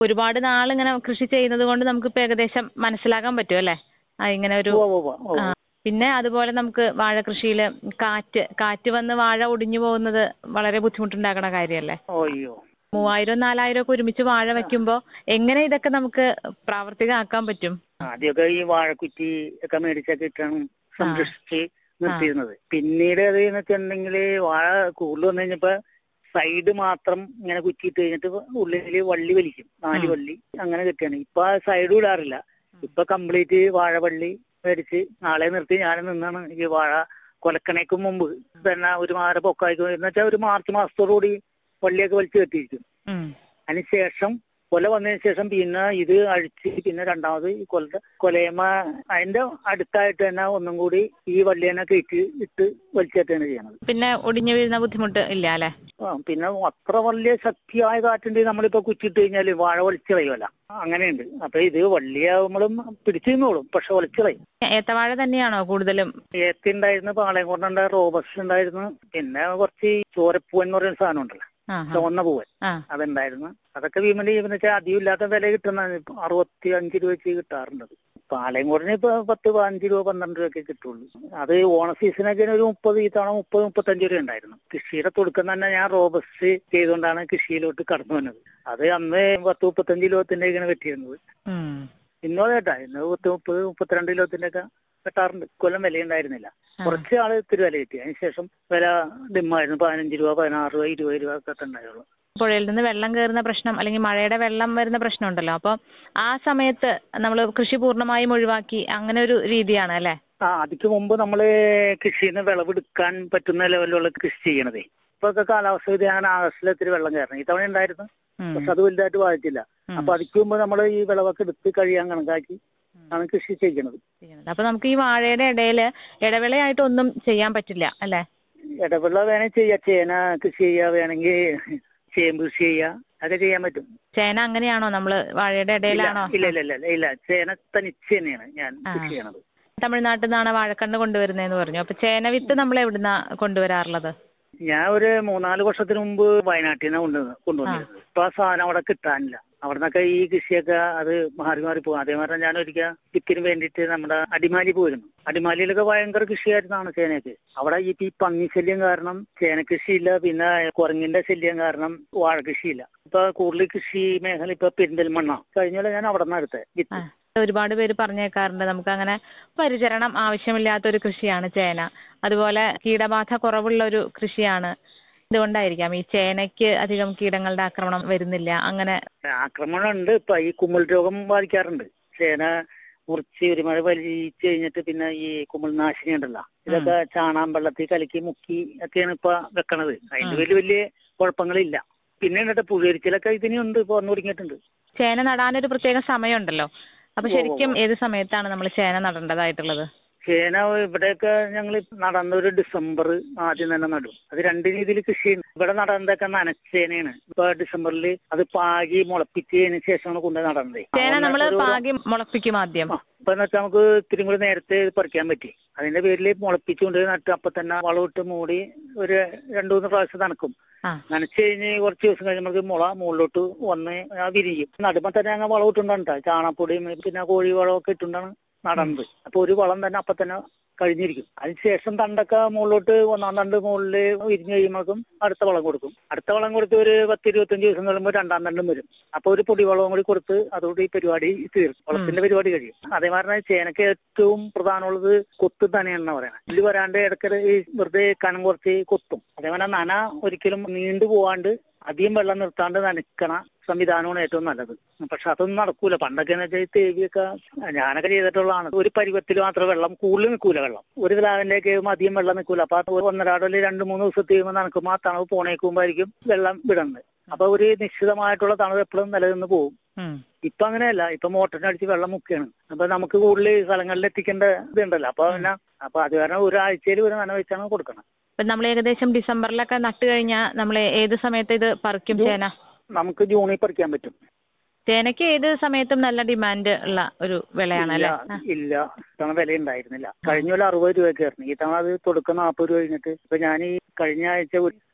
ഒരുപാട് നാൾ ഇങ്ങനെ കൃഷി ചെയ്യുന്നത് കൊണ്ട് നമുക്ക് ഇപ്പൊ ഏകദേശം മനസ്സിലാക്കാൻ പറ്റും അല്ലെ ആ ഇങ്ങനെ ഒരു ഉവ്വ് ഉവ്വ് ഉവ്വ്. ആ. പിന്നെ അതുപോലെ നമുക്ക് വാഴ കൃഷിയില് കാറ്റ് കാറ്റ് വന്ന് വാഴ ഒടിഞ്ഞു പോകുന്നത് വളരെ ബുദ്ധിമുട്ടുണ്ടാക്കണ കാര്യല്ലേ അയ്യോ മൂവായിരം നാലായിരം ഒക്കെ ഒരുമിച്ച് വാഴ വെക്കുമ്പോ എങ്ങനെ ഇതൊക്കെ നമുക്ക് പ്രാവർത്തികമാക്കാൻ പറ്റും ആദ്യമൊക്കെ ഈ വാഴക്കുറ്റി ഒക്കെ മേടിച്ചൊക്കെ ഇട്ടാണ് സംരക്ഷിച്ച് നിർത്തിയിരുന്നത് പിന്നീട് അത് എന്ന് വെച്ചിട്ടുണ്ടെങ്കിൽ വാഴ കൂടുതൽ വന്നു കഴിഞ്ഞപ്പോ സൈഡ് മാത്രം ഇങ്ങനെ കുറ്റിയിട്ട് കഴിഞ്ഞിട്ട് ഉള്ളില് വള്ളി വലിക്കും നാല് ഉം. വള്ളി അങ്ങനെ കെട്ടിയാണ് ഇപ്പൊ സൈഡ് വിടാറില്ല ഇപ്പൊ കംപ്ലീറ്റ് വാഴവള്ളി മേടിച്ച് നാളെ നിർത്തി ഞാൻ നിന്നാണ് ഈ വാഴ കൊലക്കണേക്ക് മുമ്പ് തന്നെ ഒരു മാര പൊക്കായിക്കും എന്ന് വെച്ചാൽ ഒരു മാർച്ച് മാസത്തോടുകൂടി വള്ളിയൊക്കെ വലിച്ചു കെട്ടിയിരിക്കും ഉം. അതിനുശേഷം കൊല വന്നതിന് ശേഷം പിന്നെ ഇത് അഴിച്ച് പിന്നെ രണ്ടാമത് ഈ കൊല കൊലയമ്മ അതിന്റെ അടുത്തായിട്ട് തന്നെ ഒന്നും കൂടി ഈ വള്ളിയനെ കയറ്റി ഇട്ട് വലിച്ചേറ്റാണ് ചെയ്യണത് പിന്നെ ഒടിഞ്ഞു വീഴുന്ന ബുദ്ധിമുട്ട് ഇല്ല അല്ലെ ആ, പിന്നെ അത്ര വലിയ ശക്തിയായ കാറ്റുണ്ടെങ്കിൽ നമ്മളിപ്പോ കുച്ചിട്ട് കഴിഞ്ഞാല് വാഴ വലിച്ചു കളയുമല്ല അങ്ങനെയുണ്ട് അപ്പൊ ഇത് വള്ളിയാവുമ്പോഴും പിടിച്ചു നിന്നോളും പക്ഷെ വലിച്ചു കളയും ഏത്തവാഴ തന്നെയാണോ കൂടുതലും ഏത്തി ഉണ്ടായിരുന്നു പാളയംകോട്ടുണ്ടായ റോബസ് ഉണ്ടായിരുന്നു പിന്നെ കുറച്ച് ചോരപ്പൂവൻ എന്ന് പറയുന്ന സാധനം ഉണ്ടല്ലോ ആ ആ, ചുവന്ന പൂവൻ ആ അതുണ്ടായിരുന്നു അതൊക്കെ വിമലി എന്ന് വെച്ചാൽ അധികം ഇല്ലാത്ത വില കിട്ടുന്ന ഇപ്പൊ അറുപത്തി അഞ്ച് രൂപ വെച്ച് കിട്ടാറുണ്ട് പാലയംകോടിന് ഇപ്പൊ പത്ത് പതിനഞ്ച് രൂപ പന്ത്രണ്ട് രൂപയൊക്കെ കിട്ടുള്ളൂ അത് ഓണ സീസണൊക്കെ ഒരു മുപ്പത് ഈ തവണ മുപ്പത് മുപ്പത്തഞ്ച് രൂപ ഉണ്ടായിരുന്നു കൃഷിയുടെ തുടക്കം തന്നെ ഞാൻ റോബസ്റ്റ് ചെയ്തുകൊണ്ടാണ് കൃഷിയിലോട്ട് കടന്നു വന്നത് അത് അന്ന് പത്ത് മുപ്പത്തഞ്ച് കിലോത്തിന്റെ ഒക്കെയാണ് വെട്ടിയിരുന്നത് ഉം. ഇന്നോ കേട്ടാ ഇന്ന് പത്ത് മുപ്പത് മുപ്പത്തിരണ്ട് കിലോത്തിന്റെ ഒക്കെ വെട്ടാറുണ്ട് കൊല്ലം വില ഉണ്ടായിരുന്നില്ല ആ. കുറച്ച് ആള് ഇത്തിരി വില കിട്ടി അതിനുശേഷം വില ഡിമ്മായിരുന്നു പതിനഞ്ച് രൂപ പതിനാറ് രൂപ ഇരുപത് രൂപ ഒക്കെ ഉണ്ടായുള്ളൂ പുഴയിൽ നിന്ന് വെള്ളം കയറുന്ന പ്രശ്നം അല്ലെങ്കിൽ മഴയുടെ വെള്ളം വരുന്ന പ്രശ്നം ഉണ്ടല്ലോ അപ്പൊ ആ സമയത്ത് നമ്മൾ കൃഷി പൂർണ്ണമായും ഒഴിവാക്കി അങ്ങനെ ഒരു രീതിയാണ് അല്ലെ ആ അതിക്ക് മുമ്പ് നമ്മള് കൃഷിയിൽ നിന്ന് വിളവെടുക്കാൻ പറ്റുന്ന ലെവലിലുള്ള കൃഷി ചെയ്യണതേ ഇപ്പൊക്കെ കാലാവസ്ഥ വ്യതിയാനം ആകാശത്തിൽ ഇത്തിരി വെള്ളം കയറണം ഇത്തവണ ഉണ്ടായിരുന്നു പക്ഷെ അത് വലുതായിട്ട് ബാധിച്ചില്ല അപ്പൊ അതിക്ക് മുമ്പ് നമ്മൾ ഈ വിളവൊക്കെ എടുത്ത് കഴിയാൻ കണക്കാക്കി ആണ് കൃഷി ചെയ്യണത് അപ്പൊ നമുക്ക് ഈ വാഴയുടെ ഇടയില് ഇടവേളയായിട്ട് ഒന്നും ചെയ്യാൻ പറ്റില്ല അല്ലെ ഇടവിള വേണമെങ്കിൽ ചെയ്യാം ചേന കൃഷി ചെയ്യാ വേണമെങ്കിൽ ചേമ്പ് കൃഷി ചെയ്യാ അതൊക്കെ ചെയ്യാൻ പറ്റും ചേന അങ്ങനെയാണോ നമ്മള് വാഴയുടെ ഇല്ല ഇടയിലാണോ ഇല്ല ഇല്ല ഇല്ല ഇല്ല ചേന തനിച്ച് തന്നെയാണ് ഞാൻ ആ. കൃഷി ചെയ്യണത് തമിഴ്നാട്ടിൽ നിന്നാണ് വാഴക്കണ്ണ് കൊണ്ടുവരുന്നതെന്ന് പറഞ്ഞു അപ്പൊ ചേന വിത്ത് നമ്മൾ എവിടുന്നാ കൊണ്ടുവരാറുള്ളത് ഞാൻ ഒരു മൂന്നാല് വർഷത്തിന് മുമ്പ് വയനാട്ടിൽ നിന്ന് കൊണ്ടുവന്ന് കൊണ്ടുവന്നിരുന്നത് ഇപ്പൊ ആ സാധനം അവിടെ കിട്ടാനില്ല അവിടെ നിന്നൊക്കെ ഈ കൃഷിയൊക്കെ അത് മാറി മാറി പോകും അതേമാതിരി ഞാൻ ഒരിക്കൽ വിത്തിന് വേണ്ടിയിട്ട് നമ്മുടെ അടിമാലി പോയിരുന്നു അടിമാലിയിലൊക്കെ ഭയങ്കര കൃഷിയായിരുന്നാണ് ചേനയ്ക്ക് അവിടെ ഈ ഈ പന്നി ശല്യം കാരണം ചേന കൃഷിയില്ല പിന്നെ കുരങ്ങിന്റെ ശല്യം കാരണം വാഴ കൃഷിയില്ല ഇപ്പൊ കൂടുതൽ കൃഷി മേഖല ഇപ്പൊ പെരിന്തൽമണ്ണ കഴിഞ്ഞ ഞാൻ അവിടെ നിന്നാണ് എടുത്തത് വിത്ത് ഒരുപാട് പേര് പറഞ്ഞേക്കാറുണ്ട് നമുക്ക് അങ്ങനെ പരിചരണം ആവശ്യമില്ലാത്ത ഒരു കൃഷിയാണ് ചേന അതുപോലെ കീടബാധ കുറവുള്ള ഒരു കൃഷിയാണ് ഇതുകൊണ്ടായിരിക്കാം ഈ ചേനയ്ക്ക് അധികം കീടങ്ങളുടെ ആക്രമണം വരുന്നില്ല അങ്ങനെ ആക്രമണം ഉണ്ട് ഇപ്പൊ ഈ കുമ്മൽ രോഗം ബാധിക്കാറുണ്ട് ചേന മുറിച്ച് ഒരു മഴ വലിച്ചു കഴിഞ്ഞിട്ട് പിന്നെ ഈ കുമ്മൽ നാശിനി ഉണ്ടല്ലോ ഇതൊക്കെ ചാണാൻ വെള്ളത്തിൽ കലക്കി മുക്കി ഒക്കെയാണ് ഇപ്പൊ വെക്കണത് അതിന്റെ വലിയ വലിയ കുഴപ്പങ്ങളില്ല പിന്നെ എന്നിട്ട് പുഴരിച്ചിലൊക്കെ ഇതിനുണ്ട് ഇപ്പൊ വന്നു തുടങ്ങിയിട്ടുണ്ട് ചേന നടാനൊരു പ്രത്യേക സമയമുണ്ടല്ലോ അപ്പൊ ശരിക്കും ഏത് സമയത്താണ് നമ്മൾ ചേന നടേണ്ടതായിട്ടുള്ളത് ചേന ഇവിടെയൊക്കെ ഞങ്ങൾ നടന്ന ഒരു ഡിസംബർ ആദ്യം തന്നെ നടും അത് രണ്ട് രീതിയിൽ കൃഷി ചെയ്യുന്നു. ഇവിടെ നടന്നതൊക്കെ നനച്ചേനയാണ് ഇപ്പൊ ഡിസംബറിൽ അത് പാകി മുളപ്പിച്ചതിന് ശേഷമാണ് കൊണ്ടുപോയി നടന്നത് ചേന നമ്മൾ ഒരു- പാകി മുളപ്പിക്കും ആദ്യം ആ, ഇപ്പൊ എന്ന് വെച്ചാൽ നമുക്ക് ഇത്തിരി കൂടി നേരത്തെ ഇത് പറിക്കാൻ പറ്റി അതിന്റെ പേരിൽ മുളപ്പിച്ചുകൊണ്ട് നട്ട് അപ്പൊ തന്നെ വളമിട്ട് മൂടി ഒരു രണ്ടു മൂന്ന് പ്രാവശ്യം നനക്കും ആ. നനച്ചു കഴിഞ്ഞ് കുറച്ച് ദിവസം കഴിഞ്ഞ് നമുക്ക് മുള മുകളിലോട്ട് വന്ന് ആ വിരിയും നടുമ്പോ തന്നെ അങ്ങ് വളം ഇട്ടുണ്ടാ ചാണപ്പൊടിയും പിന്നെ കോഴി വളമൊക്കെ ഇട്ടുണ്ടാണ് നടന്നത് അപ്പൊ ഒരു വളം തന്നെ അപ്പൊ തന്നെ കഴിഞ്ഞിരിക്കും അതിനുശേഷം തണ്ടൊക്കെ മുകളിലോട്ട് ഒന്നാം തണ്ട് മുകളിൽ വിരിഞ്ഞു കഴിയുമ്പോഴേക്കും അടുത്ത വളം കൊടുക്കും അടുത്ത വളം കൊടുത്ത് ഒരു പത്ത് ഇരുപത്തഞ്ച് ദിവസം കഴിയുമ്പോൾ രണ്ടാം തണ്ടും വരും അപ്പൊ ഒരു പൊടി വളവും കൂടി കൊടുത്ത് അതോടെ ഈ പരിപാടി തീർക്കും വളത്തിന്റെ പരിപാടി കഴിയും അതേമാതിരി ചേനക്ക് ഏറ്റവും പ്രധാനമുള്ളത് കൊത്ത് തന്നെയാണെന്ന് പറയുന്നത് പുല്ല് വരാണ്ട് ഇടയ്ക്ക് ഈ വെറുതെ കനം കുറച്ച് കൊത്തും അതേപോലെ നന ഒരിക്കലും നീണ്ടു പോവാണ്ട് അധികം വെള്ളം നിർത്താണ്ട് നനക്കണ സംവിധാനമാണ് ഏറ്റവും നല്ലത് പക്ഷെ അതൊന്നും നടക്കൂല പണ്ടൊക്കെ എന്ന് വെച്ചാൽ ഈ തേവിയൊക്കെ ഞാനൊക്കെ ചെയ്തിട്ടുള്ളതാണ് ഒരു പരുവത്തിൽ മാത്രം വെള്ളം കൂടുതൽ നിൽക്കൂല വെള്ളം ഒരു ഗ്ലാവിലേക്ക് അധികം വെള്ളം നിൽക്കൂല അപ്പൊ അത് ഒരു ഒന്നരാടല് രണ്ട് മൂന്ന് ദിവസത്തെ കഴിയുമ്പോൾ നനക്കുമ്പോൾ ആ തണവ് പോണേക്കുമ്പോഴായിരിക്കും വെള്ളം വിടുന്നത് അപ്പൊ ഒരു നിശ്ചിതമായിട്ടുള്ള തണവ് എപ്പോഴും നിലനിന്ന് പോകും ഉം. ഇപ്പൊ അങ്ങനെയല്ല ഇപ്പൊ മോട്ടറിന് അടിച്ച് വെള്ളം മുക്കുകയാണ് അപ്പൊ നമുക്ക് കൂടുതൽ സ്ഥലങ്ങളിൽ എത്തിക്കേണ്ട ഇതുണ്ടല്ലോ അപ്പൊ പിന്നെ അപ്പൊ അത് കാരണം ഒരാഴ്ചയിൽ ഒരു നന വെച്ചാണ് കൊടുക്കണം ഇപ്പൊ നമ്മൾ ഏകദേശം ഡിസംബറിലൊക്കെ നട്ട് കഴിഞ്ഞാൽ നമ്മൾ ഏത് സമയത്ത് ഇത് പറിക്കും ജൂ- ചേന നമുക്ക് ജൂണിൽ പറിക്കാൻ പറ്റും ചേനയ്ക്ക് ഏത് സമയത്തും നല്ല ഡിമാൻഡ് ഉള്ള ഒരു വിളയാണ് ഇല്ല അല്ലെ ഇല്ല ഇത്തവണ വില ഉണ്ടായിരുന്നില്ല കഴിഞ്ഞ പോലെ അറുപത് രൂപയൊക്കെ ആയിരുന്നു ഈ തവണ അത് തുടക്കം നാൽപ്പത് രൂപ കഴിഞ്ഞിട്ട് ഇപ്പൊ ഞാൻ ഈ കഴിഞ്ഞ ആഴ്ച ഒരു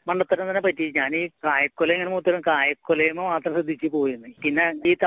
മണ്ടത്തരം തന്നെ പറ്റി ഞാൻ ഈ കായക്കൊല ഇങ്ങനെ മൂത്തരം കായക്കൊലയുമ്പോ മാത്രം ശ്രദ്ധിച്ചു പോയിരുന്നു പിന്നെ ഈ